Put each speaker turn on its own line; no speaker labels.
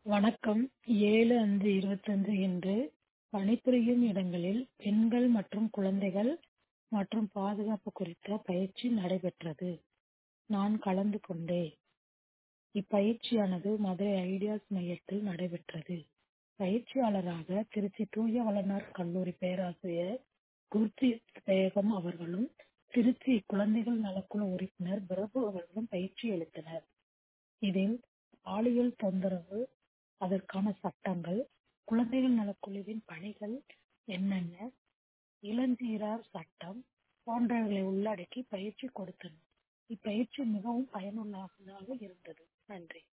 வணக்கம் ஏழு அஞ்சு இருபத்தஞ்சு இன்று பணிபுரியும் இடங்களில் பெண்கள் மற்றும் குழந்தைகள் மற்றும் பாதுகாப்பு குறித்த பயிற்சி நடைபெற்றது நான் கலந்து கொண்டேன் இப்பயிற்சியானது மதுரை ஐடியாஸ் மையத்தில் நடைபெற்றது பயிற்சியாளராக திருச்சி தூய வளனார் கல்லூரி பேராசிரியர் குர்ஜித் பேகம் அவர்களும் திருச்சி குழந்தைகள் நலக்குழு உறுப்பினர் பிரபு அவர்களும் பயிற்சி அளித்தனர் இதில் பாலியல் தொந்தரவு அதற்கான சட்டங்கள் குழந்தைகள் நலக்குழுவின் பணிகள் என்னென்ன இளஞ்சீரார் சட்டம் போன்றவைகளை உள்ளடக்கி பயிற்சி கொடுத்தனர் இப்பயிற்சி மிகவும் பயனுள்ளதாக இருந்தது நன்றி